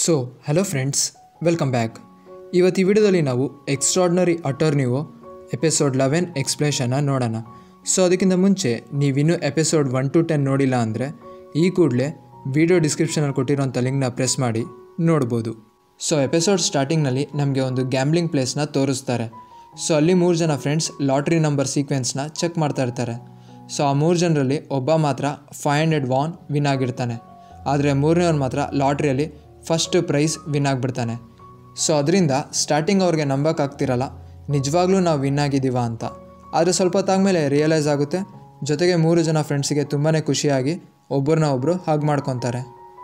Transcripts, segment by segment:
so hello friends welcome back ಇವತ್ತು ಈ ವಿಡಿಯೋದಲ್ಲಿ ನಾವು ಎಕ್ಸ್ಟ್ರಾಡ್ನರಿ ಅಟರ್ನಿವೋ ಎಪಿಸೋಡ್ ಲೆವೆನ್ ಎಕ್ಸ್ಪ್ಲೇಷನ್ನ ನೋಡೋಣ ಸೊ ಅದಕ್ಕಿಂತ ಮುಂಚೆ ನೀವಿನ್ನೂ ಎಪಿಸೋಡ್ ಒನ್ ಟು ಟೆನ್ ನೋಡಿಲ್ಲ ಅಂದರೆ ಈ ಕೂಡಲೇ ವಿಡಿಯೋ ಡಿಸ್ಕ್ರಿಪ್ಷನಲ್ಲಿ ಕೊಟ್ಟಿರೋಂಥ ಲಿಂಕ್ನ ಪ್ರೆಸ್ ಮಾಡಿ ನೋಡ್ಬೋದು ಸೊ ಎಪಿಸೋಡ್ ಸ್ಟಾರ್ಟಿಂಗ್ನಲ್ಲಿ ನಮಗೆ ಒಂದು ಗ್ಯಾಮ್ಲಿಂಗ್ ಪ್ಲೇಸ್ನ ತೋರಿಸ್ತಾರೆ ಸೊ ಅಲ್ಲಿ ಮೂರು ಜನ ಫ್ರೆಂಡ್ಸ್ ಲಾಟ್ರಿ ನಂಬರ್ ಸೀಕ್ವೆನ್ಸ್ನ ಚೆಕ್ ಮಾಡ್ತಾ ಇರ್ತಾರೆ ಸೊ ಆ ಮೂರು ಜನರಲ್ಲಿ ಒಬ್ಬ ಮಾತ್ರ ಫೈವ್ ಹಂಡ್ರೆಡ್ ವಾನ್ ವಿನ್ ಆಗಿರ್ತಾನೆ ಆದರೆ ಮೂರನೇವ್ರು ಮಾತ್ರ ಲಾಟ್ರಿಯಲ್ಲಿ ಫಸ್ಟ್ ಪ್ರೈಸ್ ವಿನ್ ಆಗಿಬಿಡ್ತಾನೆ ಸೊ ಅದರಿಂದ ಸ್ಟಾರ್ಟಿಂಗ್ ಅವ್ರಿಗೆ ನಂಬೋಕ್ಕಾಗ್ತಿರಲ್ಲ ನಿಜವಾಗ್ಲೂ ನಾವು ವಿನ್ ಆಗಿದ್ದೀವ ಅಂತ ಆದರೆ ಸ್ವಲ್ಪ ಹೊತ್ತಾದ್ಮೇಲೆ ರಿಯಲೈಸ್ ಆಗುತ್ತೆ ಜೊತೆಗೆ ಮೂರು ಜನ ಫ್ರೆಂಡ್ಸಿಗೆ ತುಂಬಾ ಖುಷಿಯಾಗಿ ಒಬ್ಬರನ್ನ ಒಬ್ಬರು ಹಾಗೆ ಮಾಡ್ಕೊತಾರೆ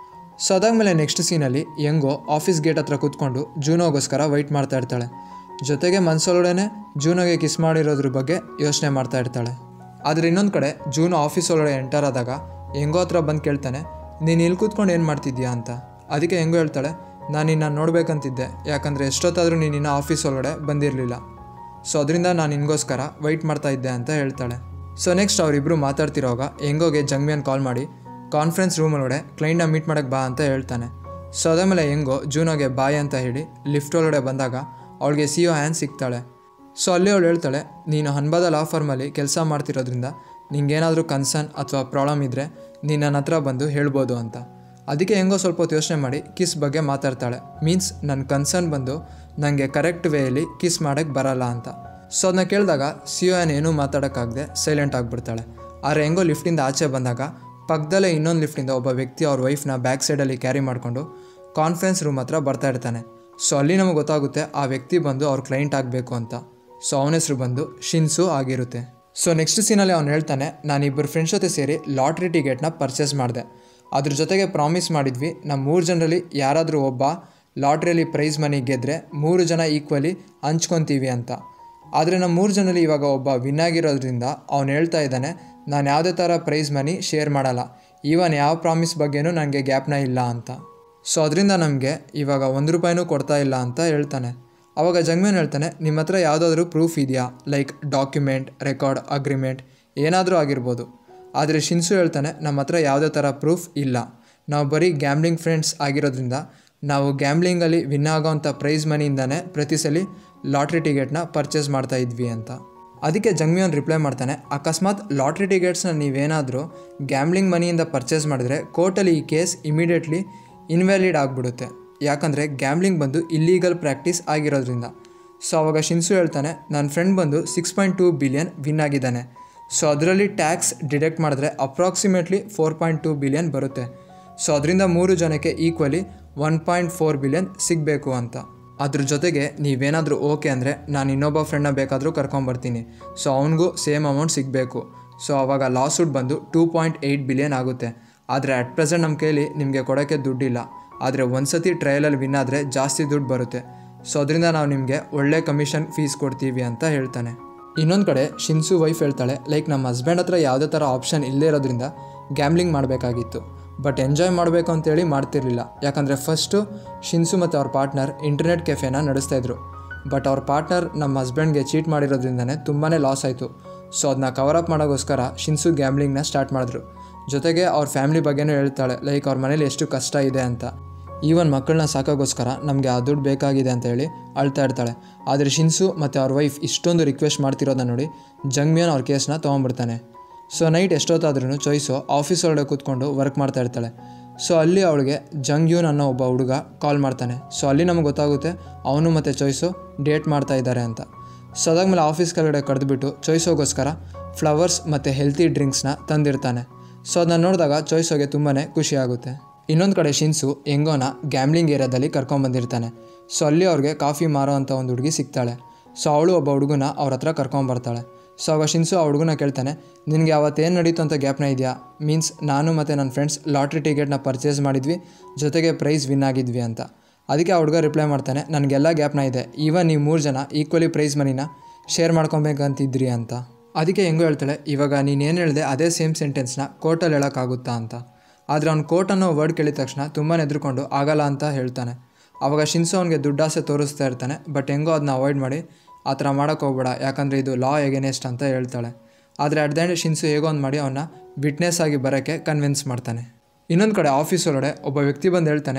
ಸೊ ಅದಾದಮೇಲೆ ನೆಕ್ಸ್ಟ್ ಸೀನಲ್ಲಿ ಹೆಂಗೋ ಆಫೀಸ್ ಗೇಟ್ ಹತ್ರ ಕೂತ್ಕೊಂಡು ಜೂನೋಗೋಸ್ಕರ ವೆಯ್ಟ್ ಮಾಡ್ತಾ ಇರ್ತಾಳೆ ಜೊತೆಗೆ ಮನಸ್ಸೊಳಗಡೆ ಜೂನೋಗೆ ಕಿಸ್ ಮಾಡಿರೋದ್ರ ಬಗ್ಗೆ ಯೋಚನೆ ಮಾಡ್ತಾ ಇರ್ತಾಳೆ ಆದರೆ ಇನ್ನೊಂದು ಕಡೆ ಜೂನು ಆಫೀಸ್ ಒಳಗಡೆ ಎಂಟರ್ ಆದಾಗ ಹೆಂಗೋ ಹತ್ರ ಬಂದು ಕೇಳ್ತಾನೆ ನೀನು ಇಲ್ಲಿ ಕೂತ್ಕೊಂಡು ಏನು ಮಾಡ್ತಿದ್ಯಾ ಅಂತ ಅದಕ್ಕೆ ಹೆಂಗೋ ಹೇಳ್ತಾಳೆ ನಾನು ನಿನ್ನ ನೋಡ್ಬೇಕಂತಿದ್ದೆ ಯಾಕಂದರೆ ಎಷ್ಟೊತ್ತಾದರೂ ನೀನು ಇನ್ನು ಆಫೀಸ್ ಒಳಗಡೆ ಬಂದಿರಲಿಲ್ಲ ಸೊ ಅದರಿಂದ ನಾನು ನಿನಗೋಸ್ಕರ ವೆಯ್ಟ್ ಮಾಡ್ತಾ ಇದ್ದೆ ಅಂತ ಹೇಳ್ತಾಳೆ ಸೊ ನೆಕ್ಸ್ಟ್ ಅವರಿಬ್ಬರು ಮಾತಾಡ್ತಿರೋವಾಗ ಹೆಂಗೋಗೆ ಜಂಗ್ಮಿಯನ್ ಕಾಲ್ ಮಾಡಿ ಕಾನ್ಫರೆನ್ಸ್ ರೂಮ್ ಒಳಗಡೆ ಕ್ಲೈಂಟ್ನ ಮೀಟ್ ಮಾಡೋಕ್ಕೆ ಬಾ ಅಂತ ಹೇಳ್ತಾನೆ ಸೊ ಅದಾದಮೇಲೆ ಹೆಂಗೋ ಜೂನೋಗೆ ಬಾಯ್ ಅಂತ ಹೇಳಿ ಲಿಫ್ಟ್ ಒಳಗಡೆ ಬಂದಾಗ ಅವಳಿಗೆ ಸಿ ಒ ಹ್ಯಾನ್ ಸಿಗ್ತಾಳೆ ಸೊ ಅಲ್ಲಿ ಅವಳು ಹೇಳ್ತಾಳೆ ನೀನು ಹನ್ಬಾದ ಲಾ ಫರ್ಮಲ್ಲಿ ಕೆಲಸ ಮಾಡ್ತಿರೋದ್ರಿಂದ ನಿಂಗೇನಾದರೂ ಕನ್ಸರ್ನ್ ಅಥವಾ ಪ್ರಾಬ್ಲಮ್ ಇದ್ದರೆ ನೀನು ನನ್ನ ಹತ್ರ ಬಂದು ಹೇಳ್ಬೋದು ಅಂತ ಅದಕ್ಕೆ ಹೆಂಗೋ ಸ್ವಲ್ಪ ಹೊತ್ತು ಯೋಚನೆ ಮಾಡಿ ಕಿಸ್ ಬಗ್ಗೆ ಮಾತಾಡ್ತಾಳೆ ಮೀನ್ಸ್ ನನ್ನ ಕನ್ಸರ್ನ್ ಬಂದು ನನಗೆ ಕರೆಕ್ಟ್ ವೇಯಲ್ಲಿ ಕಿಸ್ ಮಾಡೋಕ್ಕೆ ಬರಲ್ಲ ಅಂತ ಸೊ ಅದನ್ನ ಕೇಳಿದಾಗ ಸಿ ಒ ಎನ್ ಏನೂ ಮಾತಾಡೋಕ್ಕಾಗದೆ ಸೈಲೆಂಟ್ ಆಗಿಬಿಡ್ತಾಳೆ ಆದರೆ ಹೆಂಗೋ ಲಿಫ್ಟಿಂದ ಆಚೆ ಬಂದಾಗ ಪಕ್ಕದಲ್ಲೇ ಇನ್ನೊಂದು ಲಿಫ್ಟಿಂದ ಒಬ್ಬ ವ್ಯಕ್ತಿ ಅವ್ರ ವೈಫ್ನ ಬ್ಯಾಕ್ ಸೈಡಲ್ಲಿ ಕ್ಯಾರಿ ಮಾಡಿಕೊಂಡು ಕಾನ್ಫರೆನ್ಸ್ ರೂಮ್ ಹತ್ರ ಬರ್ತಾ ಇರ್ತಾನೆ ಸೊ ಅಲ್ಲಿ ನಮಗೆ ಗೊತ್ತಾಗುತ್ತೆ ಆ ವ್ಯಕ್ತಿ ಬಂದು ಅವ್ರ ಕ್ಲೈಂಟ್ ಆಗಬೇಕು ಅಂತ ಸೊ ಅವನ ಹೆಸರು ಬಂದು ಶಿನ್ಸು ಆಗಿರುತ್ತೆ ಸೊ ನೆಕ್ಸ್ಟ್ ಸೀನಲ್ಲಿ ಅವ್ನು ಹೇಳ್ತಾನೆ ನಾನು ಇಬ್ಬರು ಫ್ರೆಂಡ್ಸ್ ಜೊತೆ ಸೇರಿ ಲಾಟ್ರಿ ಟಿಕೆಟ್ನ ಪರ್ಚೇಸ್ ಮಾಡಿದೆ ಅದ್ರ ಜೊತೆಗೆ ಪ್ರಾಮಿಸ್ ಮಾಡಿದ್ವಿ ನಮ್ಮ ಮೂರು ಜನರಲ್ಲಿ ಯಾರಾದರೂ ಒಬ್ಬ ಲಾಟ್ರಿಯಲ್ಲಿ ಪ್ರೈಸ್ ಮನಿ ಗೆದ್ದರೆ ಮೂರು ಜನ ಈಕ್ವಲಿ ಹಂಚ್ಕೊತೀವಿ ಅಂತ ಆದರೆ ನಮ್ಮ ಮೂರು ಜನರಲ್ಲಿ ಇವಾಗ ಒಬ್ಬ ವಿನ್ ಆಗಿರೋದ್ರಿಂದ ಅವ್ನು ಹೇಳ್ತಾ ಇದ್ದಾನೆ ನಾನು ಯಾವುದೇ ಥರ ಪ್ರೈಸ್ ಮನಿ ಶೇರ್ ಮಾಡಲ್ಲ ಈವನ್ ಯಾವ ಪ್ರಾಮಿಸ್ ಬಗ್ಗೆನೂ ನನಗೆ ಗ್ಯಾಪ್ನ ಇಲ್ಲ ಅಂತ ಸೊ ಅದರಿಂದ ನಮಗೆ ಇವಾಗ ಒಂದು ರೂಪಾಯಿನೂ ಕೊಡ್ತಾ ಇಲ್ಲ ಅಂತ ಹೇಳ್ತಾನೆ ಅವಾಗ ಜಂಗ್ಮೇನ್ ಹೇಳ್ತಾನೆ ನಿಮ್ಮ ಹತ್ರ ಯಾವುದಾದ್ರೂ ಪ್ರೂಫ್ ಇದೆಯಾ ಲೈಕ್ ಡಾಕ್ಯುಮೆಂಟ್ ರೆಕಾರ್ಡ್ ಅಗ್ರಿಮೆಂಟ್ ಏನಾದರೂ ಆಗಿರ್ಬೋದು ಆದರೆ ಶಿನ್ಸು ಹೇಳ್ತಾನೆ ನಮ್ಮ ಹತ್ರ ಯಾವುದೇ ಥರ ಪ್ರೂಫ್ ಇಲ್ಲ ನಾವು ಬರೀ ಗ್ಯಾಮ್ಲಿಂಗ್ ಫ್ರೆಂಡ್ಸ್ ಆಗಿರೋದ್ರಿಂದ ನಾವು ಗ್ಯಾಮ್ಲಿಂಗಲ್ಲಿ ವಿನ್ ಆಗೋವಂಥ ಪ್ರೈಸ್ ಮನಿಯಿಂದನೇ ಪ್ರತಿ ಸಲ ಲಾಟ್ರಿ ಟಿಕೆಟ್ನ ಪರ್ಚೇಸ್ ಮಾಡ್ತಾ ಇದ್ವಿ ಅಂತ ಅದಕ್ಕೆ ಜಂಗ್ಮಿಯೋನ್ ರಿಪ್ಲೈ ಮಾಡ್ತಾನೆ ಅಕಸ್ಮಾತ್ ಲಾಟ್ರಿ ಟಿಕೆಟ್ಸ್ನ ನೀವೇನಾದರೂ ಗ್ಯಾಮ್ಲಿಂಗ್ ಮನಿಯಿಂದ ಪರ್ಚೇಸ್ ಮಾಡಿದ್ರೆ ಕೋರ್ಟಲ್ಲಿ ಈ ಕೇಸ್ ಇಮಿಡಿಯೇಟ್ಲಿ ಇನ್ವ್ಯಾಲಿಡ್ ಆಗಿಬಿಡುತ್ತೆ ಯಾಕಂದರೆ ಗ್ಯಾಮ್ಲಿಂಗ್ ಬಂದು ಇಲ್ಲೀಗಲ್ ಪ್ರಾಕ್ಟೀಸ್ ಆಗಿರೋದ್ರಿಂದ ಸೊ ಅವಾಗ ಶಿನ್ಸು ಹೇಳ್ತಾನೆ ನನ್ನ ಫ್ರೆಂಡ್ ಬಂದು six point two billion win ಆಗಿದ್ದಾನೆ ಸೊ ಅದರಲ್ಲಿ ಟ್ಯಾಕ್ಸ್ ಡಿಡಕ್ಟ್ ಮಾಡಿದ್ರೆ approximately four point two billion ಬರುತ್ತೆ ಸೊ ಅದರಿಂದ ಮೂರು ಜನಕ್ಕೆ equally one point four billion ಸಿಗಬೇಕು ಅಂತ ಅದ್ರ ಜೊತೆಗೆ ನೀವೇನಾದರೂ ಓಕೆ ಅಂದರೆ ನಾನು ಇನ್ನೊಬ್ಬ ಫ್ರೆಂಡ್ನ ಬೇಕಾದರೂ ಕರ್ಕೊಂಬರ್ತೀನಿ ಸೊ ಅವನಿಗೂ ಸೇಮ್ ಅಮೌಂಟ್ ಸಿಗಬೇಕು ಸೊ ಆವಾಗ ಲಾಸೂಟ್ ಬಂದು ಟೂ ಪಾಯಿಂಟ್ ಏಯ್ಟ್ ಬಿಲಿಯನ್ ಆಗುತ್ತೆ ಆದರೆ ಅಟ್ ಪ್ರೆಸೆಂಟ್ ನಮ್ಮ ಕೈಲಿ ನಿಮಗೆ ಕೊಡೋಕ್ಕೆ ದುಡ್ಡಿಲ್ಲ ಆದರೆ ಒಂದು ಸತಿ ಟ್ರಯಲಲ್ಲಿ ವಿನ್ ಆದರೆ ಜಾಸ್ತಿ ದುಡ್ಡು ಬರುತ್ತೆ ಸೊ ಅದರಿಂದ ನಾವು ನಿಮಗೆ ಒಳ್ಳೆ ಕಮಿಷನ್ ಫೀಸ್ ಕೊಡ್ತೀವಿ ಅಂತ ಹೇಳ್ತಾನೆ ಇನ್ನೊಂದು ಕಡೆ ಶಿನ್ಸು ವೈಫ್ ಹೇಳ್ತಾಳೆ ಲೈಕ್ ನಮ್ಮ ಹಸ್ಬೆಂಡ್ ಹತ್ರ ಯಾವುದೇ ಥರ ಆಪ್ಷನ್ ಇಲ್ಲದೇ ಇರೋದ್ರಿಂದ ಗ್ಯಾಮ್ಲಿಂಗ್ ಮಾಡಬೇಕಾಗಿತ್ತು ಬಟ್ ಎಂಜಾಯ್ ಮಾಡಬೇಕು ಅಂತೇಳಿ ಮಾಡ್ತಿರ್ಲಿಲ್ಲ ಯಾಕಂದರೆ ಫಸ್ಟು ಶಿನ್ಸು ಮತ್ತು ಅವ್ರ ಪಾರ್ಟ್ನರ್ ಇಂಟರ್ನೆಟ್ ಕೆಫೆನ ನಡೆಸ್ತಾಯಿದ್ರು ಬಟ್ ಅವ್ರ ಪಾರ್ಟ್ನರ್ ನಮ್ಮ ಹಸ್ಬೆಂಡ್ಗೆ ಚೀಟ್ ಮಾಡಿರೋದ್ರಿಂದನೇ ತುಂಬಾ ಲಾಸ್ ಆಯಿತು ಸೊ ಅದನ್ನ ಕವರ್ ಅಪ್ ಮಾಡೋಕ್ಕೋಸ್ಕರ ಶಿನ್ಸು ಗ್ಯಾಮ್ಲಿಂಗ್ನ ಸ್ಟಾರ್ಟ್ ಮಾಡಿದ್ರು ಜೊತೆಗೆ ಅವ್ರ ಫ್ಯಾಮಿಲಿ ಬಗ್ಗೆನೂ ಹೇಳ್ತಾಳೆ ಲೈಕ್ ಅವ್ರ ಮನೇಲಿ ಎಷ್ಟು ಕಷ್ಟ ಇದೆ ಅಂತ ಈವನ್ ಮಕ್ಕಳನ್ನ ಸಾಕೋಕ್ಕೋಸ್ಕರ ನಮಗೆ ಆ ದುಡ್ಡು ಬೇಕಾಗಿದೆ ಅಂತ ಹೇಳಿ ಅಳ್ತಾ ಇರ್ತಾಳೆ ಆದರೆ ಶಿನ್ಸು ಮತ್ತು ಅವ್ರ ವೈಫ್ ಇಷ್ಟೊಂದು ರಿಕ್ವೆಸ್ಟ್ ಮಾಡ್ತಿರೋದನ್ನ ನೋಡಿ ಜಂಗ್ಮಿಯನ್ ಅವ್ರ ಕೇಸ್ನ ತೊಗೊಂಡ್ಬಿಡ್ತಾನೆ ಸೊ ನೈಟ್ ಎಷ್ಟೊತ್ತಾದ್ರೂ ಚಾಯ್ಸು ಆಫೀಸ್ ಒಳಗಡೆ ಕೂತ್ಕೊಂಡು ವರ್ಕ್ ಮಾಡ್ತಾ ಇರ್ತಾಳೆ ಸೊ ಅಲ್ಲಿ ಅವಳಿಗೆ ಜಂಗ್ಯೂನ್ ಅನ್ನೋ ಒಬ್ಬ ಹುಡುಗ ಕಾಲ್ ಮಾಡ್ತಾನೆ ಸೊ ಅಲ್ಲಿ ನಮಗೆ ಗೊತ್ತಾಗುತ್ತೆ ಅವನು ಮತ್ತು ಚಾಯ್ಸು ಡೇಟ್ ಮಾಡ್ತಾ ಇದ್ದಾರೆ ಅಂತ ಸೊ ಅದಾದ್ಮೇಲೆ ಆಫೀಸ್ ಕೆಳಗಡೆ ಕರೆದುಬಿಟ್ಟು ಚಾಯ್ಸೋಗೋಸ್ಕರ ಫ್ಲವರ್ಸ್ ಮತ್ತು ಹೆಲ್ತಿ ಡ್ರಿಂಕ್ಸ್ನ ತಂದಿರ್ತಾನೆ ಸೊ ಅದನ್ನ ನೋಡಿದಾಗ ಚಾಯ್ಸೋಗೆ ತುಂಬಾ ಖುಷಿ ಆಗುತ್ತೆ ಇನ್ನೊಂದು ಕಡೆ ಶಿನ್ಸು ಎಂಗೋನ ಗ್ಯಾಮ್ಲಿಂಗ್ ಏರಿಯಾದಲ್ಲಿ ಕರ್ಕೊಂಬಂದಿರ್ತಾನೆ ಸೊ ಅಲ್ಲಿ ಅವ್ರಿಗೆ ಕಾಫಿ ಮಾರೋ ಅಂಥ ಒಂದು ಹುಡುಗಿ ಸಿಗ್ತಾಳೆ ಸೊ ಅವಳು ಒಬ್ಬ ಹುಡುಗನ ಅವ್ರ ಹತ್ರ ಕರ್ಕೊಂಬರ್ತಾಳೆ ಸೊ ಆಗ ಶಿನ್ಸು ಆ ಹುಡುಗನ ಕೇಳ್ತಾನೆ ನಿನಗೆ ಅವತ್ತೇನು ನಡೀತು ಅಂತ ಗ್ಯಾಪ್ನ ಇದೆಯಾ ಮೀನ್ಸ್ ನಾನು ಮತ್ತು ನನ್ನ ಫ್ರೆಂಡ್ಸ್ ಲಾಟ್ರಿ ಟಿಕೆಟ್ನ ಪರ್ಚೇಸ್ ಮಾಡಿದ್ವಿ ಜೊತೆಗೆ ಪ್ರೈಸ್ ವಿನ್ ಆಗಿದ್ವಿ ಅಂತ ಅದಕ್ಕೆ ಆ ಹುಡುಗ ರಿಪ್ಲೈ ಮಾಡ್ತಾನೆ ನನಗೆಲ್ಲ ಗ್ಯಾಪ್ನ ಇದೆ ಈವನ್ ನೀವು ಮೂರು ಜನ ಈಕ್ವಲಿ ಪ್ರೈಸ್ ಮನಿನ ಶೇರ್ ಮಾಡ್ಕೊಬೇಕಂತಿದ್ರಿ ಅಂತ ಅದಕ್ಕೆ ಹೆಂಗೋ ಹೇಳ್ತಾಳೆ ಇವಾಗ ನೀನೇನು ಹೇಳಿದೆ ಅದೇ ಸೇಮ್ ಸೆಂಟೆನ್ಸ್ನ ಕೋರ್ಟಲ್ಲಿ ಹೇಳೋಕ್ಕಾಗುತ್ತಾ ಅಂತ ಆದರೆ ಅವ್ನು ಕೋರ್ಟ್ ಅನ್ನೋ ವರ್ಡ್ ಕೇಳಿದ ತಕ್ಷಣ ತುಂಬಾ ಎದ್ರುಕೊಂಡು ಆಗಲ್ಲ ಅಂತ ಹೇಳ್ತಾನೆ ಆವಾಗ ಶಿನ್ಸು ಅವನಿಗೆ ದುಡ್ಡಾಸೆ ತೋರಿಸ್ತಾ ಇರ್ತಾನೆ ಬಟ್ ಹೆಂಗೋ ಅದನ್ನ ಅವಾಯ್ಡ್ ಮಾಡಿ ಆ ಥರ ಮಾಡೋಕ್ಕೆ ಹೋಗ್ಬೇಡ ಯಾಕಂದರೆ ಇದು ಲಾ ಎಗೇನೆಸ್ಟ್ ಅಂತ ಹೇಳ್ತಾಳೆ ಆದರೆ ಅಟ್ ದ ಎಂಡ್ ಶಿನ್ಸು ಹೇಗೋ ಒಂದು ಮಾಡಿ ಅವನ್ನ ವಿಟ್ನೆಸ್ ಆಗಿ ಬರೋಕ್ಕೆ ಕನ್ವಿನ್ಸ್ ಮಾಡ್ತಾನೆ ಇನ್ನೊಂದು ಕಡೆ ಆಫೀಸ್ ಒಳಗಡೆ ಒಬ್ಬ ವ್ಯಕ್ತಿ ಬಂದು ಹೇಳ್ತಾನೆ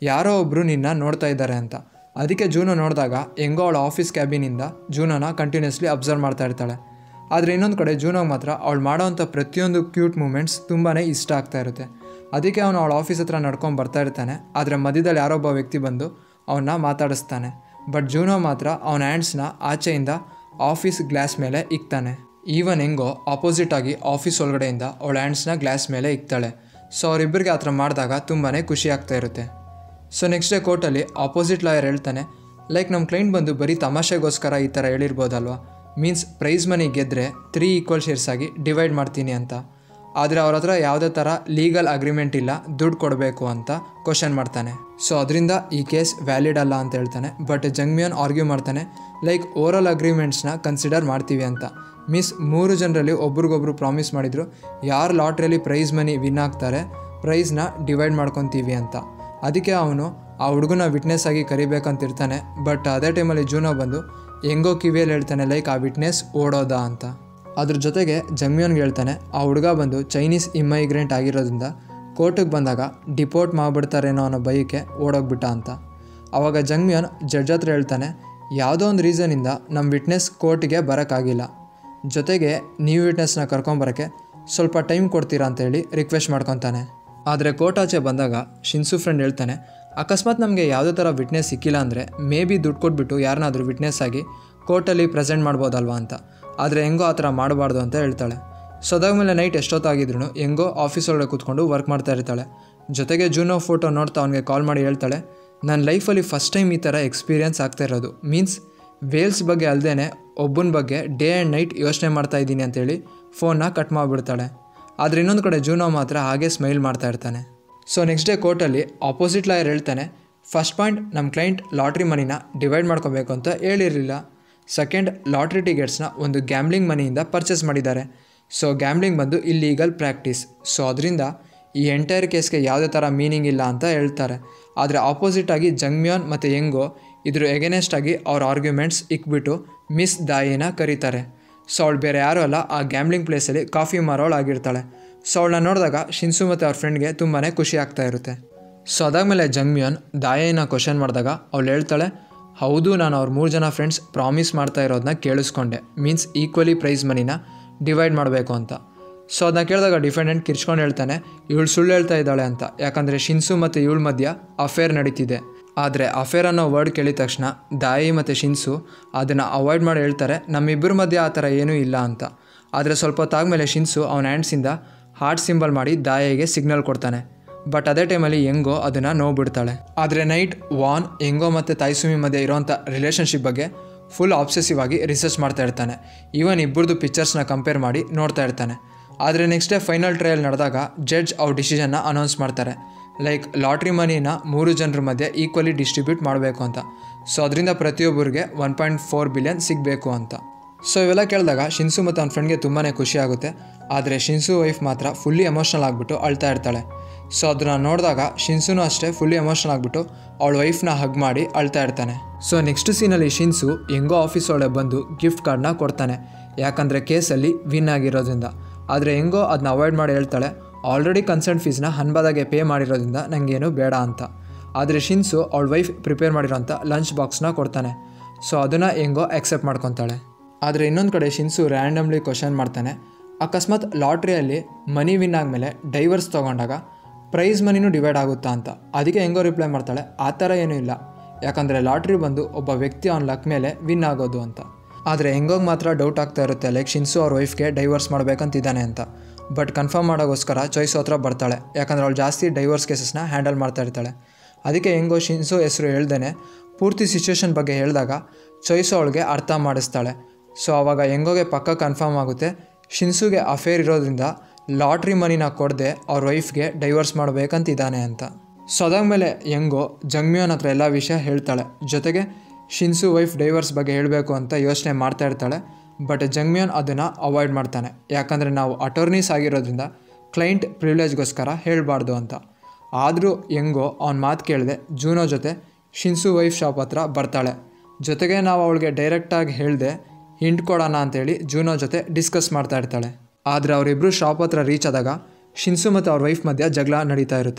ಯಾರೋ ಒಬ್ಬರು ನಿನ್ನ ನೋಡ್ತಾ ಇದ್ದಾರೆ ಅಂತ ಅದಕ್ಕೆ ಜೂನೋ ನೋಡಿದಾಗ ಹೆಂಗೋ ಅವಳ ಆಫೀಸ್ ಕ್ಯಾಬಿನಿಂದ ಜೂನೋನ ಕಂಟಿನ್ಯೂಸ್ಲಿ ಅಬ್ಸರ್ವ್ ಮಾಡ್ತಾ ಇರ್ತಾಳೆ ಆದರೆ ಇನ್ನೊಂದು ಕಡೆ ಜೂನೋಗೆ ಮಾತ್ರ ಅವಳು ಮಾಡೋವಂಥ ಪ್ರತಿಯೊಂದು ಕ್ಯೂಟ್ ಮೂಮೆಂಟ್ಸ್ ತುಂಬಾ ಇಷ್ಟ ಆಗ್ತಾ ಇರುತ್ತೆ ಅದಕ್ಕೆ ಅವನು ಅವಳ ಆಫೀಸ್ ಹತ್ರ ನಡ್ಕೊಂಡು ಬರ್ತಾ ಇರ್ತಾನೆ ಆದರೆ ಮಧ್ಯದಲ್ಲಿ ಯಾರೊಬ್ಬ ವ್ಯಕ್ತಿ ಬಂದು ಅವನ್ನ ಮಾತಾಡಿಸ್ತಾನೆ ಬಟ್ ಜೂನೋ ಮಾತ್ರ ಅವನ ಹ್ಯಾಂಡ್ಸ್ನ ಆಚೆಯಿಂದ ಆಫೀಸ್ ಗ್ಲಾಸ್ ಮೇಲೆ ಇಕ್ತಾನೆ ಈವನ್ ಹೆಂಗೋ ಆಪೋಸಿಟ್ ಆಗಿ ಆಫೀಸ್ ಒಳಗಡೆಯಿಂದ ಅವಳ ಹ್ಯಾಂಡ್ಸ್ನ ಗ್ಲಾಸ್ ಮೇಲೆ ಇಕ್ತಾಳೆ ಸೊ ಅವರಿಬ್ಬರಿಗೆ ಆ ಥರ ಮಾಡಿದಾಗ ತುಂಬಾ ಖುಷಿ ಆಗ್ತಾ ಇರುತ್ತೆ ಸೊ ನೆಕ್ಸ್ಟ್ ಡೇ ಕೋರ್ಟಲ್ಲಿ ಆಪೋಸಿಟ್ ಲಾಯರ್ ಹೇಳ್ತಾನೆ ಲೈಕ್ ನಮ್ಮ ಕ್ಲೈಂಟ್ ಬಂದು ಬರೀ ತಮಾಷೆಗೋಸ್ಕರ ಈ ಥರ ಹೇಳಿರ್ಬೋದಲ್ವಾ ಮೀನ್ಸ್ ಪ್ರೈಸ್ ಮನಿ ಗೆದ್ದರೆ ತ್ರೀ ಈಕ್ವಲ್ ಶೇರ್ಸ್ ಆಗಿ ಡಿವೈಡ್ ಮಾಡ್ತೀನಿ ಅಂತ ಆದರೆ ಅವ್ರ ಹತ್ರ ಯಾವುದೇ ಥರ ಲೀಗಲ್ ಅಗ್ರಿಮೆಂಟ್ ಇಲ್ಲ ದುಡ್ಡು ಕೊಡಬೇಕು ಅಂತ ಕ್ವಶನ್ ಮಾಡ್ತಾನೆ ಸೊ ಅದರಿಂದ ಈ ಕೇಸ್ ವ್ಯಾಲಿಡ್ ಅಲ್ಲ ಅಂತ ಹೇಳ್ತಾನೆ ಬಟ್ ಜಂಗ್ಮಿಯನ್ ಆರ್ಗ್ಯೂ ಮಾಡ್ತಾನೆ ಲೈಕ್ ಓರಲ್ ಅಗ್ರಿಮೆಂಟ್ಸ್ನ ಕನ್ಸಿಡರ್ ಮಾಡ್ತೀವಿ ಅಂತ ಮಿಸ್ ಮೂರು ಜನರಲ್ಲಿ ಒಬ್ರಿಗೊಬ್ರು ಪ್ರಾಮಿಸ್ ಮಾಡಿದ್ರು ಯಾರು ಲಾಟ್ರಿಯಲ್ಲಿ ಪ್ರೈಸ್ ಮನಿ ವಿನ್ ಆಗ್ತಾರೆ ಪ್ರೈಸ್ನ ಡಿವೈಡ್ ಮಾಡ್ಕೊತೀವಿ ಅಂತ ಅದಕ್ಕೆ ಅವನು ಆ ಹುಡುಗನ ವಿಟ್ನೆಸ್ ಆಗಿ ಕರಿಬೇಕಂತಿರ್ತಾನೆ ಬಟ್ ಅದೇ ಟೈಮಲ್ಲಿ ಜೂನೋ ಬಂದು ಹೆಂಗೋ ಕಿವಿಯಲ್ಲಿ ಹೇಳ್ತಾನೆ ಲೈಕ್ ಆ ವಿಟ್ನೆಸ್ ಓಡೋದ ಅಂತ ಅದ್ರ ಜೊತೆಗೆ ಜಂಗ್ಮಿಯೋನ್ಗೆ ಹೇಳ್ತಾನೆ ಆ ಹುಡುಗ ಬಂದು ಚೈನೀಸ್ ಇಮ್ಮೈಗ್ರೆಂಟ್ ಆಗಿರೋದ್ರಿಂದ ಕೋರ್ಟಿಗೆ ಬಂದಾಗ ಡಿಪೋರ್ಟ್ ಮಾಡಿಬಿಡ್ತಾರೇನೋ ಅನ್ನೋ ಭಯಕ್ಕೆ ಓಡೋಗ್ಬಿಟ್ಟ ಅಂತ ಆವಾಗ ಜಂಗ್ಮಿಯೋನ್ ಜಡ್ಜ್ ಹತ್ರ ಹೇಳ್ತಾನೆ ಯಾವುದೋ ಒಂದು ರೀಸನಿಂದ ನಮ್ಮ ವಿಟ್ನೆಸ್ ಕೋರ್ಟಿಗೆ ಬರೋಕ್ಕಾಗಿಲ್ಲ ಜೊತೆಗೆ ನೀವು ವಿಟ್ನೆಸ್ನ ಕರ್ಕೊಂಬರೋಕ್ಕೆ ಸ್ವಲ್ಪ ಟೈಮ್ ಕೊಡ್ತೀರಾ ಅಂತೇಳಿ ರಿಕ್ವೆಸ್ಟ್ ಮಾಡ್ಕೊತಾನೆ ಆದರೆ ಕೋರ್ಟ್ ಆಚೆ ಬಂದಾಗ ಶಿನ್ಸು ಫ್ರೆಂಡ್ ಹೇಳ್ತಾನೆ ಅಕಸ್ಮಾತ್ ನಮಗೆ ಯಾವುದೇ ಥರ ವಿಟ್ನೆಸ್ ಸಿಕ್ಕಿಲ್ಲ ಅಂದರೆ ಮೇ ಬಿ ದುಡ್ಡು ಕೊಟ್ಬಿಟ್ಟು ಯಾರನ್ನಾದ್ರೂ ವಿಟ್ನೆಸ್ ಆಗಿ ಕೋರ್ಟಲ್ಲಿ ಪ್ರೆಸೆಂಟ್ ಮಾಡ್ಬೋದಲ್ವಾ ಅಂತ ಆದರೆ ಹೆಂಗೋ ಆ ಥರ ಮಾಡಬಾರ್ದು ಅಂತ ಹೇಳ್ತಾಳೆ ಸೊ ಅದಾದಮೇಲೆ ನೈಟ್ ಎಷ್ಟೊತ್ತಾಗಿದ್ರು ಹೆಂಗೋ ಆಫೀಸ್ ಒಳಗಡೆ ಕೂತ್ಕೊಂಡು ವರ್ಕ್ ಮಾಡ್ತಾ ಇರ್ತಾಳೆ ಜೊತೆಗೆ ಜೂನೋ ಫೋಟೋ ನೋಡ್ತಾ ಅವನಿಗೆ ಕಾಲ್ ಮಾಡಿ ಹೇಳ್ತಾಳೆ ನನ್ನ ಲೈಫಲ್ಲಿ ಫಸ್ಟ್ ಟೈಮ್ ಈ ಥರ ಎಕ್ಸ್ಪೀರಿಯನ್ಸ್ ಆಗ್ತಾ ಇರೋದು ಮೀನ್ಸ್ ವೇಲ್ಸ್ ಬಗ್ಗೆ ಅಲ್ಲದೆ ಒಬ್ಬನ ಬಗ್ಗೆ ಡೇ ಆ್ಯಂಡ್ ನೈಟ್ ಯೋಚನೆ ಮಾಡ್ತಾ ಇದ್ದೀನಿ ಅಂತೇಳಿ ಫೋನ್ನ ಕಟ್ ಮಾಡಿಬಿಡ್ತಾಳೆ ಆದರೆ ಇನ್ನೊಂದು ಕಡೆ ಜೂನೋ ಮಾತ್ರ ಹಾಗೆ ಸ್ಮೈಲ್ ಮಾಡ್ತಾ ಇರ್ತಾನೆ ಸೊ ನೆಕ್ಸ್ಟ್ ಡೇ ಕೋರ್ಟಲ್ಲಿ ಆಪೋಸಿಟ್ ಲಾಯರ್ ಹೇಳ್ತಾನೆ ಫಸ್ಟ್ ಪಾಯಿಂಟ್ ನಮ್ಮ ಕ್ಲೈಂಟ್ ಲಾಟ್ರಿ ಮನಿನ ಡಿವೈಡ್ ಮಾಡ್ಕೋಬೇಕು ಅಂತ ಹೇಳಿರಲಿಲ್ಲ ಸೆಕೆಂಡ್ ಲಾಟ್ರಿ ಟಿಕೆಟ್ಸ್ನ ಒಂದು ಗ್ಯಾಮ್ಲಿಂಗ್ ಮನಿಯಿಂದ ಪರ್ಚೇಸ್ ಮಾಡಿದ್ದಾರೆ ಸೊ ಗ್ಯಾಮ್ಲಿಂಗ್ ಬಂದು ಇಲ್ಲೀಗಲ್ ಪ್ರಾಕ್ಟೀಸ್ ಸೊ ಅದರಿಂದ ಈ ಎಂಟೈರ್ ಕೇಸ್ಗೆ ಯಾವುದೇ ಥರ ಮೀನಿಂಗ್ ಇಲ್ಲ ಅಂತ ಹೇಳ್ತಾರೆ ಆದರೆ ಆಪೋಸಿಟ್ ಆಗಿ ಜಂಗ್ಮಿಯಾನ್ ಮತ್ತು ಯಂಗೋ ಇದ್ರ ಎಗೇನೆಸ್ಟ್ ಆಗಿ ಅವ್ರ ಆರ್ಗ್ಯುಮೆಂಟ್ಸ್ ಇಕ್ಬಿಟ್ಟು ಮಿಸ್ ದಾಯಿನ ಕರೀತಾರೆ ಸೊ ಅವಳು ಬೇರೆ ಯಾರೂ ಅಲ್ಲ ಆ ಗ್ಯಾಮ್ಲಿಂಗ್ ಪ್ಲೇಸಲ್ಲಿ ಕಾಫಿ ಮಾರೋಳು ಆಗಿರ್ತಾಳೆ ಸೊ ಅವಳನ್ನ ನೋಡಿದಾಗ ಶಿನ್ಸು ಮತ್ತು ಅವ್ರ ಫ್ರೆಂಡ್ಗೆ ತುಂಬಾ ಖುಷಿ ಆಗ್ತಾ ಇರುತ್ತೆ ಸೊ ಅದಾದಮೇಲೆ ಜಂಗ್ಮಿಯೋನ್ ದಾಯನ ಕ್ವಶನ್ ಮಾಡಿದಾಗ ಅವಳು ಹೇಳ್ತಾಳೆ ಹೌದು ನಾನು ಅವ್ರ ಮೂರು ಜನ ಫ್ರೆಂಡ್ಸ್ ಪ್ರಾಮಿಸ್ ಮಾಡ್ತಾ ಇರೋದನ್ನ ಕೇಳಿಸ್ಕೊಂಡೆ ಮೀನ್ಸ್ ಈಕ್ವಲಿ ಪ್ರೈಸ್ ಮನಿನ ಡಿವೈಡ್ ಮಾಡಬೇಕು ಅಂತ ಸೊ ಅದನ್ನ ಕೇಳಿದಾಗ ಡಿಫೆಂಡೆಂಟ್ ಕಿರ್ಚ್ಕೊಂಡು ಹೇಳ್ತಾನೆ ಇವಳು ಸುಳ್ಳು ಹೇಳ್ತಾ ಇದ್ದಾಳೆ ಅಂತ ಯಾಕಂದರೆ ಶಿನ್ಸು ಮತ್ತು ಇವಳ ಮಧ್ಯ ಅಫೇರ್ ನಡೀತಿದೆ ಆದರೆ ಅಫೇರ್ ಅನ್ನೋ ವರ್ಡ್ ಕೇಳಿದ ತಕ್ಷಣ ದಾಯಿ ಮತ್ತು ಶಿನ್ಸು ಅದನ್ನು ಅವಾಯ್ಡ್ ಮಾಡಿ ಹೇಳ್ತಾರೆ ನಮ್ಮಿಬ್ಬರ ಮಧ್ಯೆ ಆ ಥರ ಏನೂ ಇಲ್ಲ ಅಂತ ಆದರೆ ಸ್ವಲ್ಪ ಹೊತ್ತಾದ್ಮೇಲೆ ಶಿನ್ಸು ಅವನ ಹ್ಯಾಂಡ್ಸಿಂದ ಹಾರ್ಟ್ ಸಿಂಬಲ್ ಮಾಡಿ ದಾಯಿಗೆ ಸಿಗ್ನಲ್ ಕೊಡ್ತಾನೆ ಬಟ್ ಅದೇ ಟೈಮಲ್ಲಿ ಹೆಂಗೋ ಅದನ್ನು ನೋವು ಆದರೆ ನೈಟ್ ವಾನ್ ಹೆಂಗೋ ಮತ್ತು ತಾಯ್ಸುಮಿ ಮಧ್ಯೆ ಇರೋವಂಥ ರಿಲೇಷನ್ಶಿಪ್ ಬಗ್ಗೆ ಫುಲ್ ಆಬ್ಸೆಸಿವ್ ಆಗಿ ರಿಸರ್ಚ್ ಮಾಡ್ತಾ ಇರ್ತಾನೆ ಈವನ್ ಇಬ್ಬರದು ಪಿಕ್ಚರ್ಸ್ನ ಕಂಪೇರ್ ಮಾಡಿ ನೋಡ್ತಾ ಇರ್ತಾನೆ ಆದರೆ ನೆಕ್ಸ್ಟ್ ಡೇ ಫೈನಲ್ ಟ್ರಯಲ್ ನಡೆದಾಗ ಜಡ್ಜ್ ಅವ್ರ ಡಿಸಿಷನ್ನ ಅನೌನ್ಸ್ ಮಾಡ್ತಾರೆ ಲೈಕ್ ಲಾಟ್ರಿ ಮನಿನ ಮೂರು ಜನರ ಮಧ್ಯೆ ಈಕ್ವಲಿ ಡಿಸ್ಟ್ರಿಬ್ಯೂಟ್ ಮಾಡಬೇಕು ಅಂತ ಸೊ ಅದರಿಂದ ಪ್ರತಿಯೊಬ್ಬರಿಗೆ ಒನ್ ಪಾಯಿಂಟ್ ಫೋರ್ ಬಿಲಿಯನ್ ಸಿಗಬೇಕು ಅಂತ ಸೊ ಇವೆಲ್ಲ ಕೇಳಿದಾಗ ಶಿನ್ಸು ಮತ್ತು ಅವ್ನ ಫ್ರೆಂಡ್ಗೆ ತುಂಬಾ ಖುಷಿ ಆಗುತ್ತೆ ಆದರೆ ಶಿನ್ಸು ವೈಫ್ ಮಾತ್ರ ಫುಲ್ಲಿ ಎಮೋಷ್ನಲ್ ಆಗಿಬಿಟ್ಟು ಅಳ್ತಾ ಇರ್ತಾಳೆ ಸೊ ಅದನ್ನ ನೋಡಿದಾಗ ಶಿನ್ಸುನು ಅಷ್ಟೇ ಫುಲ್ಲಿ ಎಮೋಷ್ನಲ್ ಆಗಿಬಿಟ್ಟು ಅವಳ ವೈಫ್ನ ಹಗ್ ಮಾಡಿ ಅಳ್ತಾ ಇರ್ತಾನೆ ಸೊ ನೆಕ್ಸ್ಟ್ ಸೀನಲ್ಲಿ ಶಿನ್ಸು ಹೆಂಗೋ ಆಫೀಸ್ ಒಳಗೆ ಬಂದು ಗಿಫ್ಟ್ ಕಾರ್ಡ್ನ ಕೊಡ್ತಾನೆ ಯಾಕಂದರೆ ಕೇಸಲ್ಲಿ ವಿನ್ ಆಗಿರೋದ್ರಿಂದ ಆದರೆ ಹೆಂಗೋ ಅದನ್ನ ಅವಾಯ್ಡ್ ಮಾಡಿ ಹೇಳ್ತಾಳೆ ಆಲ್ರೆಡಿ ಕನ್ಸರ್ಟ್ ಫೀಸ್ನ ಹನ್ಬಾದಾಗೆ ಪೇ ಮಾಡಿರೋದ್ರಿಂದ ನನಗೇನು ಬೇಡ ಅಂತ ಆದರೆ ಶಿನ್ಸು ಅವಳ ವೈಫ್ ಪ್ರಿಪೇರ್ ಮಾಡಿರೋಂಥ ಲಂಚ್ ಬಾಕ್ಸ್ನ ಕೊಡ್ತಾನೆ ಸೊ ಅದನ್ನು ಹೆಂಗೋ ಆಕ್ಸೆಪ್ಟ್ ಮಾಡ್ಕೊತಾಳೆ ಆದರೆ ಇನ್ನೊಂದು ಕಡೆ ಶಿನ್ಸು ರ್ಯಾಂಡಮ್ಲಿ ಕ್ವಶನ್ ಮಾಡ್ತಾನೆ ಅಕಸ್ಮಾತ್ ಲಾಟ್ರಿಯಲ್ಲಿ ಮನಿ ವಿನ್ ಆದಮೇಲೆ ಡೈವರ್ಸ್ ತೊಗೊಂಡಾಗ ಪ್ರೈಸ್ ಮನಿನೂ ಡಿವೈಡ್ ಆಗುತ್ತಾ ಅಂತ ಅದಕ್ಕೆ ಹೆಂಗೋ ರಿಪ್ಲೈ ಮಾಡ್ತಾಳೆ ಆ ಥರ ಏನೂ ಇಲ್ಲ ಯಾಕಂದರೆ ಲಾಟ್ರಿ ಬಂದು ಒಬ್ಬ ವ್ಯಕ್ತಿ ಅವನ ಲಕ್ ಮೇಲೆ ವಿನ್ ಆಗೋದು ಅಂತ ಆದರೆ ಹೆಂಗೋಗಿ ಮಾತ್ರ ಡೌಟ್ ಆಗ್ತಾ ಇರುತ್ತೆ ಲೈಕ್ ಶಿನ್ಸು ಅವ್ರ ವೈಫ್ಗೆ ಡೈವರ್ಸ್ ಮಾಡ್ಬೇಕಂತಿದ್ದಾನೆ ಅಂತ ಬಟ್ ಕನ್ಫರ್ಮ್ ಮಾಡೋಗೋಸ್ಕರ ಚಾಯ್ಸು ಹತ್ರ ಬರ್ತಾಳೆ ಯಾಕಂದರೆ ಅವಳು ಜಾಸ್ತಿ ಡೈವರ್ಸ್ ಕೇಸಸ್ನ ಹ್ಯಾಂಡಲ್ ಮಾಡ್ತಾ ಇರ್ತಾಳೆ ಅದಕ್ಕೆ ಹೆಂಗೋ ಶಿನ್ಸು ಹೆಸರು ಹೇಳ್ದೇನೆ ಪೂರ್ತಿ ಸಿಚುವೇಶನ್ ಬಗ್ಗೆ ಹೇಳಿದಾಗ ಚಾಯ್ಸು ಅವಳಿಗೆ ಅರ್ಥ ಮಾಡಿಸ್ತಾಳೆ ಸೊ ಆವಾಗ ಹೆಂಗೋಗೆ ಪಕ್ಕ ಕನ್ಫರ್ಮ್ ಆಗುತ್ತೆ ಶಿನ್ಸುಗೆ ಅಫೇರ್ ಇರೋದ್ರಿಂದ ಲಾಟ್ರಿ ಮನಿನ ಕೊಡದೆ ಅವ್ರ ವೈಫ್ಗೆ ಡೈವರ್ಸ್ ಮಾಡಬೇಕಂತಿದ್ದಾನೆ ಅಂತ ಸೊ ಅದಾದಮೇಲೆ ಹೆಂಗೋ ಜಂಗ್ಮಿಯೋನ್ ಹತ್ರ ಎಲ್ಲ ವಿಷಯ ಹೇಳ್ತಾಳೆ ಜೊತೆಗೆ ಶಿನ್ಸು ವೈಫ್ ಡೈವರ್ಸ್ ಬಗ್ಗೆ ಹೇಳಬೇಕು ಅಂತ ಯೋಚನೆ ಮಾಡ್ತಾ ಇರ್ತಾಳೆ ಬಟ್ ಜಂಗ್ಮಿಯೋನ್ ಅದನ್ನು ಅವಾಯ್ಡ್ ಮಾಡ್ತಾನೆ ಯಾಕಂದರೆ ನಾವು ಅಟರ್ನೀಸ್ ಆಗಿರೋದ್ರಿಂದ ಕ್ಲೈಂಟ್ ಪ್ರಿವಿಲೇಜ್ಗೋಸ್ಕರ ಹೇಳಬಾರ್ದು ಅಂತ ಆದರೂ ಹೆಂಗೋ ಅವ್ನ ಮಾತು ಕೇಳಿದೆ ಜೂನೋ ಜೊತೆ ಶಿನ್ಸು ವೈಫ್ ಶಾಪ್ ಹತ್ರ ಬರ್ತಾಳೆ ಜೊತೆಗೆ ನಾವು ಅವಳಿಗೆ ಡೈರೆಕ್ಟಾಗಿ ಹೇಳಿದೆ ಹಿಂಟ್ ಕೊಡೋಣ ಅಂತೇಳಿ ಜೂನೋ ಜೊತೆ ಡಿಸ್ಕಸ್ ಮಾಡ್ತಾ ಇರ್ತಾಳೆ ಆದರೆ ಅವರಿಬ್ಬರು ಶಾಪ್ ಹತ್ರ ರೀಚ್ ಆದಾಗ ಶಿನ್ಸು ಮತ್ತು ಅವ್ರ ವೈಫ್ ಮಧ್ಯ ಜಗಳ ನಡೀತಾ ಇರುತ್ತೆ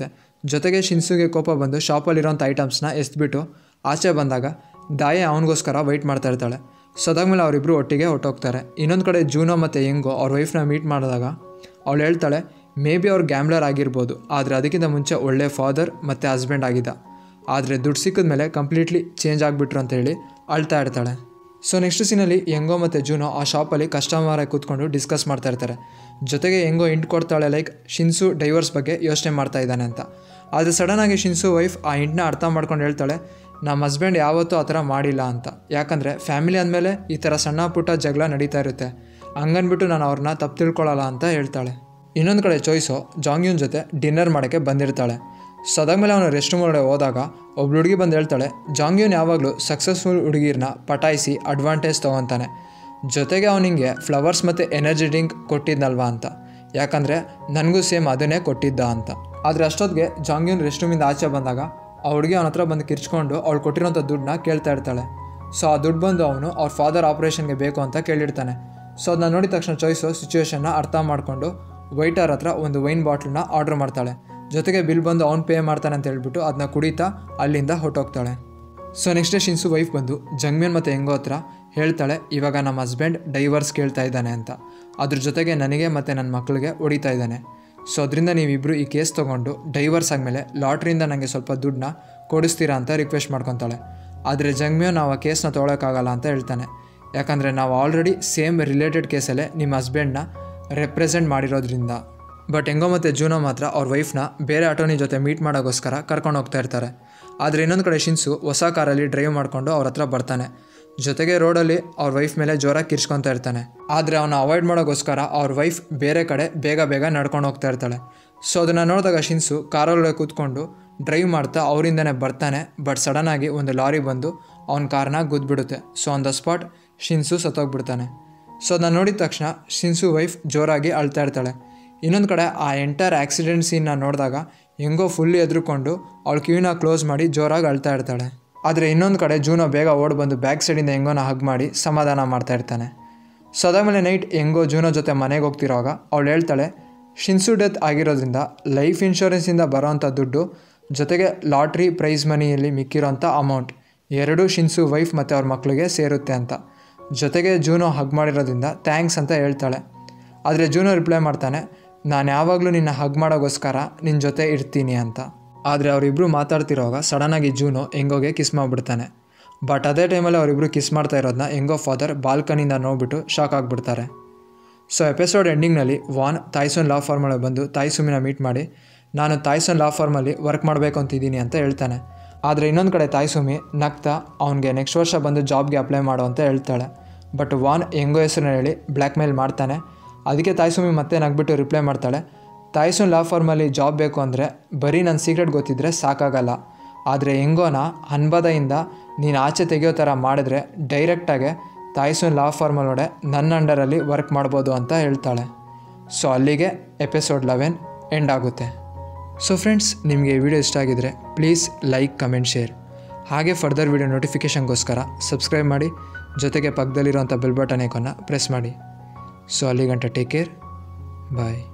ಜೊತೆಗೆ ಶಿನ್ಸುಗೆ ಕೋಪ ಬಂದು ಶಾಪಲ್ಲಿರೋಂಥ ಐಟಮ್ಸ್ನ ಎಸ್ಬಿಟ್ಟು ಆಚೆ ಬಂದಾಗ ದಾಯ ಅವನಿಗೋಸ್ಕರ ವೆಯ್ಟ್ ಮಾಡ್ತಾ ಇರ್ತಾಳೆ ಸೊ ಅದಾದ್ಮೇಲೆ ಅವರಿಬ್ಬರು ಒಟ್ಟಿಗೆ ಹೊಟ್ಟೋಗ್ತಾರೆ ಇನ್ನೊಂದು ಕಡೆ ಜೂನೋ ಮತ್ತು ಹೆಂಗೋ ಅವ್ರ ವೈಫ್ನ ಮೀಟ್ ಮಾಡಿದಾಗ ಅವಳು ಹೇಳ್ತಾಳೆ ಮೇ ಬಿ ಅವ್ರು ಗ್ಯಾಮ್ಲರ್ ಆಗಿರ್ಬೋದು ಆದರೆ ಅದಕ್ಕಿಂತ ಮುಂಚೆ ಒಳ್ಳೆ ಫಾದರ್ ಮತ್ತು ಹಸ್ಬೆಂಡ್ ಆಗಿದ್ದ ಆದರೆ ದುಡ್ಡು ಸಿಕ್ಕಿದ ಮೇಲೆ ಕಂಪ್ಲೀಟ್ಲಿ ಚೇಂಜ್ ಆಗಿಬಿಟ್ರು ಅಂತ ಹೇಳಿ ಅಳ್ತಾ ಇರ್ತಾಳೆ ಸೊ ನೆಕ್ಸ್ಟ್ ಸೀನಲ್ಲಿ ಹೆಂಗೋ ಮತ್ತು ಜೂನೋ ಆ ಶಾಪಲ್ಲಿ ಕಸ್ಟಮರಾಗಿ ಕೂತ್ಕೊಂಡು ಡಿಸ್ಕಸ್ ಮಾಡ್ತಾ ಇರ್ತಾರೆ ಜೊತೆಗೆ ಹೆಂಗೋ ಇಂಟ್ ಕೊಡ್ತಾಳೆ ಲೈಕ್ ಶಿನ್ಸು ಡೈವರ್ಸ್ ಬಗ್ಗೆ ಯೋಚನೆ ಮಾಡ್ತಾ ಇದ್ದಾನೆ ಅಂತ ಆದರೆ ಸಡನ್ನಾಗಿ ಶಿನ್ಸು ವೈಫ್ ಆ ಇಂಟ್ನ ಅರ್ಥ ಮಾಡ್ಕೊಂಡು ಹೇಳ್ತಾಳೆ ನಮ್ಮ ಹಸ್ಬೆಂಡ್ ಯಾವತ್ತೂ ಆ ಥರ ಮಾಡಿಲ್ಲ ಅಂತ ಯಾಕಂದರೆ ಫ್ಯಾಮಿಲಿ ಅಂದಮೇಲೆ ಈ ಥರ ಸಣ್ಣ ಪುಟ್ಟ ಜಗಳ ನಡೀತಾ ಇರುತ್ತೆ ಹಂಗನ್ಬಿಟ್ಟು ನಾನು ಅವ್ರನ್ನ ತಪ್ಪು ತಿಳ್ಕೊಳ್ಳಲ್ಲ ಅಂತ ಹೇಳ್ತಾಳೆ ಇನ್ನೊಂದು ಕಡೆ ಚಾಯ್ಸು ಜಾಂಗ್ಯೂನ್ ಜೊತೆ ಡಿನ್ನರ್ ಮಾಡೋಕ್ಕೆ ಬಂದಿರ್ತಾಳೆ ಸೊ ಅದಾದ್ಮೇಲೆ ಅವನು ರೆಸ್ಟ್ ರೂಮ್ ಒಳಗಡೆ ಹೋದಾಗ ಒಬ್ಳು ಹುಡುಗಿ ಬಂದು ಹೇಳ್ತಾಳೆ ಜಾಂಗ್ಯೂನ್ ಯಾವಾಗಲೂ ಸಕ್ಸಸ್ಫುಲ್ ಹುಡುಗಿರನ್ನ ಪಟಾಯಿಸಿ ಅಡ್ವಾಂಟೇಜ್ ತೊಗೊತಾನೆ ಜೊತೆಗೆ ಅವನಿಗೆ ಫ್ಲವರ್ಸ್ ಮತ್ತು ಎನರ್ಜಿ ಡ್ರಿಂಕ್ ಕೊಟ್ಟಿದ್ನಲ್ವಾ ಅಂತ ಯಾಕಂದರೆ ನನಗೂ ಸೇಮ್ ಅದನ್ನೇ ಕೊಟ್ಟಿದ್ದ ಅಂತ ಆದರೆ ಅಷ್ಟೊತ್ತಿಗೆ ಜಾಂಗ್ಯೂನ್ ರೆಸ್ಟ್ ರೂಮಿಂದ ಆಚೆ ಬಂದಾಗ ಆ ಹುಡುಗಿ ಅವನ ಹತ್ರ ಬಂದು ಕಿರ್ಚ್ಕೊಂಡು ಅವಳು ಕೊಟ್ಟಿರೋಂಥ ದುಡ್ಡನ್ನ ಕೇಳ್ತಾ ಇರ್ತಾಳೆ ಸೊ ಆ ದುಡ್ಡು ಬಂದು ಅವನು ಅವ್ರ ಫಾದರ್ ಆಪ್ರೇಷನ್ಗೆ ಬೇಕು ಅಂತ ಕೇಳಿರ್ತಾನೆ ಸೊ ಅದನ್ನ ನೋಡಿದ ತಕ್ಷಣ ಚಾಯ್ಸು ಸಿಚುವೇಶನ್ನ ಅರ್ಥ ಮಾಡಿಕೊಂಡು ವೈಟರ್ ಹತ್ರ ಒಂದು ವೈನ್ ಬಾಟ್ಲನ್ನ ಆರ್ಡ್ರ್ ಮಾಡ್ತಾಳೆ ಜೊತೆಗೆ ಬಿಲ್ ಬಂದು ಅವ್ನು ಪೇ ಮಾಡ್ತಾನೆ ಅಂತ ಹೇಳ್ಬಿಟ್ಟು ಅದನ್ನ ಕುಡಿತಾ ಅಲ್ಲಿಂದ ಹೊಟ್ಟೋಗ್ತಾಳೆ so next day Shinsu wife ಬಂದು ಜಂಗ್ಮೇನ್ ಮತ್ತು ಹೆಂಗೋ ಹತ್ರ ಹೇಳ್ತಾಳೆ ಇವಾಗ ನಮ್ಮ ಹಸ್ಬೆಂಡ್ ಡೈವರ್ಸ್ ಕೇಳ್ತಾ ಇದ್ದಾನೆ ಅಂತ ಅದ್ರ ಜೊತೆಗೆ ನನಗೆ ಮತ್ತು ನನ್ನ ಮಕ್ಕಳಿಗೆ ಹೊಡಿತಾ ಇದ್ದಾನೆ ಸೊ ಅದರಿಂದ ನೀವಿಬ್ಬರು ಈ ಕೇಸ್ ತೊಗೊಂಡು ಡೈವರ್ಸ್ ಆದಮೇಲೆ ಲಾಟ್ರಿಯಿಂದ ನನಗೆ ಸ್ವಲ್ಪ ದುಡ್ಡನ್ನ ಕೊಡಿಸ್ತೀರಾ ಅಂತ ರಿಕ್ವೆಸ್ಟ್ ಮಾಡ್ಕೊತಾಳೆ ಆದರೆ ಜಂಗ್ಮ್ಯೋ ನಾವು ಆ ಕೇಸ್ನ ತೊಗೊಳಕ್ಕಾಗಲ್ಲ ಅಂತ ಹೇಳ್ತಾನೆ ಯಾಕಂದರೆ ನಾವು ಆಲ್ರೆಡಿ ಸೇಮ್ ರಿಲೇಟೆಡ್ ಕೇಸಲ್ಲೇ ನಿಮ್ಮ ಹಸ್ಬೆಂಡ್ನ ರೆಪ್ರೆಸೆಂಟ್ ಮಾಡಿರೋದ್ರಿಂದ ಬಟ್ ಹೆಂಗೋ ಮತ್ತು ಜೂನೋ ಮಾತ್ರ ಅವ್ರ ವೈಫ್ನ ಬೇರೆ ಅಟೋನಿ ಜೊತೆ ಮೀಟ್ ಮಾಡೋಕ್ಕೋಸ್ಕರ ಕರ್ಕೊಂಡು ಹೋಗ್ತಾ ಇರ್ತಾರೆ ಆದರೆ ಇನ್ನೊಂದು ಕಡೆ ಶಿನ್ಸು ಹೊಸ ಕಾರಲ್ಲಿ ಡ್ರೈವ್ ಮಾಡಿಕೊಂಡು ಅವ್ರ ಹತ್ರ ಬರ್ತಾನೆ ಜೊತೆಗೆ ರೋಡಲ್ಲಿ ಅವ್ರ ವೈಫ್ ಮೇಲೆ ಜೋರಾಗಿ ಕಿರ್ಚ್ಕೊತಾ ಇರ್ತಾನೆ ಆದರೆ ಅವನ ಅವಾಯ್ಡ್ ಮಾಡೋಕ್ಕೋಸ್ಕರ ಅವ್ರ ವೈಫ್ ಬೇರೆ ಕಡೆ ಬೇಗ ಬೇಗ ನಡ್ಕೊಂಡು ಹೋಗ್ತಾ ಇರ್ತಾಳೆ ಸೊ ಅದನ್ನು ನೋಡಿದಾಗ ಶಿನ್ಸು ಕಾರೊಳಗೆ ಕೂತ್ಕೊಂಡು ಡ್ರೈವ್ ಮಾಡ್ತಾ ಅವರಿಂದನೇ ಬರ್ತಾನೆ ಬಟ್ ಸಡನ್ನಾಗಿ ಒಂದು ಲಾರಿ ಬಂದು ಅವನ ಕಾರ್ನ ಗುದ್ಬಿಡುತ್ತೆ so on the spot Shinsu ಸತ್ತೋಗ್ಬಿಡ್ತಾನೆ ಸೊ ಅದನ್ನ ನೋಡಿದ ತಕ್ಷಣ ಶಿನ್ಸು ವೈಫ್ ಜೋರಾಗಿ ಅಳ್ತಾ ಇರ್ತಾಳೆ ಇನ್ನೊಂದು ಕಡೆ ಆ ಎಂಟೈರ್ ಆಕ್ಸಿಡೆಂಟ್ ಸೀನ್ನ ನೋಡಿದಾಗ ಹೆಂಗೋ ಫುಲ್ಲಿ ಎದ್ರುಕೊಂಡು ಅವಳ ಕಿವಿನ ಕ್ಲೋಸ್ ಮಾಡಿ ಜೋರಾಗಿ ಅಳ್ತಾ ಇರ್ತಾಳೆ ಆದರೆ ಇನ್ನೊಂದು ಕಡೆ ಜೂನೋ ಬೇಗ ಓಡ್ ಬಂದು ಬ್ಯಾಕ್ ಸೈಡಿಂದ ಹೆಂಗೋನ ಹಗ್ ಮಾಡಿ ಸಮಾಧಾನ ಮಾಡ್ತಾ ಇರ್ತಾನೆ ಸೊ ಅದಾದಮೇಲೆ ನೈಟ್ ಹೆಂಗೋ ಜೂನೋ ಜೊತೆ ಮನೆಗೆ ಹೋಗ್ತಿರೋವಾಗ ಅವಳು ಹೇಳ್ತಾಳೆ ಶಿನ್ಸು ಡೆತ್ ಆಗಿರೋದ್ರಿಂದ ಲೈಫ್ ಇನ್ಶೂರೆನ್ಸಿಂದ ಬರೋವಂಥ ದುಡ್ಡು ಜೊತೆಗೆ ಲಾಟ್ರಿ ಪ್ರೈಸ್ ಮನಿಯಲ್ಲಿ ಮಿಕ್ಕಿರೋಂಥ ಅಮೌಂಟ್ ಎರಡೂ ಶಿನ್ಸು ವೈಫ್ ಮತ್ತು ಅವ್ರ ಮಕ್ಕಳಿಗೆ ಸೇರುತ್ತೆ ಅಂತ ಜೊತೆಗೆ ಜೂನೋ ಹಗ್ ಮಾಡಿರೋದ್ರಿಂದ ಥ್ಯಾಂಕ್ಸ್ ಅಂತ ಹೇಳ್ತಾಳೆ ಆದರೆ ಜೂನೋ ರಿಪ್ಲೈ ಮಾಡ್ತಾನೆ ನಾನು ಯಾವಾಗಲೂ ನಿನ್ನ ಹಗ್ ಮಾಡೋಗೋಸ್ಕರ ನಿನ್ನ ಜೊತೆ ಇರ್ತೀನಿ ಅಂತ ಆದರೆ ಅವರಿಬ್ಬರು ಮಾತಾಡ್ತಿರೋವಾಗ ಸಡನ್ನಾಗಿ ಜೂನೋ ಹೆಂಗೋಗೆ ಕಿಸ್ ಮಾಡಿಬಿಡ್ತಾನೆ ಬಟ್ ಅದೇ ಟೈಮಲ್ಲಿ ಅವರಿಬ್ಬರು ಕಿಸ್ ಮಾಡ್ತಾ ಇರೋದನ್ನ ಹೆಂಗೋ ಫಾದರ್ ಬಾಲ್ಕನಿಂದ ನೋಡ್ಬಿಟ್ಟು ಶಾಕ್ ಆಗಿಬಿಡ್ತಾರೆ ಸೊ ಎಪಿಸೋಡ್ ಎಂಡಿಂಗ್ನಲ್ಲಿ ವಾನ್ ತಾಯ್ಸೋನ್ ಲಾ ಫಾರ್ಮಲ್ಲಿ ಬಂದು ತಾಯ್ಸುಮಿನ ಮೀಟ್ ಮಾಡಿ ನಾನು ತಾಯ್ಸೋನ್ ಲಾ ಫಾರ್ಮಲ್ಲಿ ವರ್ಕ್ ಮಾಡಬೇಕು ಅಂತಿದ್ದೀನಿ ಅಂತ ಹೇಳ್ತಾನೆ ಆದರೆ ಇನ್ನೊಂದು ಕಡೆ ತಾಯ್ಸುಮಿ ನಗ್ತಾ ಅವನಿಗೆ ನೆಕ್ಸ್ಟ್ ವರ್ಷ ಬಂದು ಜಾಬ್ಗೆ ಅಪ್ಲೈ ಮಾಡು ಅಂತ ಹೇಳ್ತಾಳೆ ಬಟ್ ವಾನ್ ಹೆಂಗೋ ಹೆಸರನ್ನ ಹೇಳಿ ಬ್ಲ್ಯಾಕ್ ಮೇಲ್ ಮಾಡ್ತಾನೆ ಅದಕ್ಕೆ ತಾಯ್ಸುಮಿ ಮತ್ತೆ ನಗ್ಬಿಟ್ಟು ರಿಪ್ಲೈ ಮಾಡ್ತಾಳೆ ತಾಯ್ಸುನ್ ಲಾ ಫಾರ್ಮಲ್ಲಿ ಜಾಬ್ ಬೇಕು ಅಂದರೆ ಬರೀ ನನ್ನ ಸೀಕ್ರೆಟ್ ಗೊತ್ತಿದ್ದರೆ ಸಾಕಾಗಲ್ಲ ಆದರೆ ಹೆಂಗೋನ ಅನ್ಬದದಿಂದ ನೀನು ಆಚೆ ತೆಗೆಯೋ ಥರ ಮಾಡಿದ್ರೆ ಡೈರೆಕ್ಟಾಗೆ ತಾಯ್ಸುನ್ ಲಾ ಫಾರ್ಮಲ್ಲೊಡೆ ನನ್ನ ಅಂಡರಲ್ಲಿ ವರ್ಕ್ ಮಾಡ್ಬೋದು ಅಂತ ಹೇಳ್ತಾಳೆ ಸೊ ಅಲ್ಲಿಗೆ ಎಪಿಸೋಡ್ ಲೆವೆನ್ ಎಂಡ್ ಆಗುತ್ತೆ ಸೊ ಫ್ರೆಂಡ್ಸ್ ನಿಮಗೆ ಈ ವಿಡಿಯೋ ಇಷ್ಟ ಆಗಿದ್ರೆ ಪ್ಲೀಸ್ ಲೈಕ್ ಕಮೆಂಟ್ ಶೇರ್ ಹಾಗೆ ಫರ್ದರ್ ವಿಡಿಯೋ ನೋಟಿಫಿಕೇಷನ್ಗೋಸ್ಕರ ಸಬ್ಸ್ಕ್ರೈಬ್ ಮಾಡಿ ಜೊತೆಗೆ ಪಕ್ಕದಲ್ಲಿರೋಂಥ ಬೆಲ್ ಬಟನ್ ಐಕನ್ನ ಪ್ರೆಸ್ ಮಾಡಿ ಸೊ ಅಲ್ಲಿಗಂಟ ಟೇಕ್ ಕೇರ್ ಬಾಯ್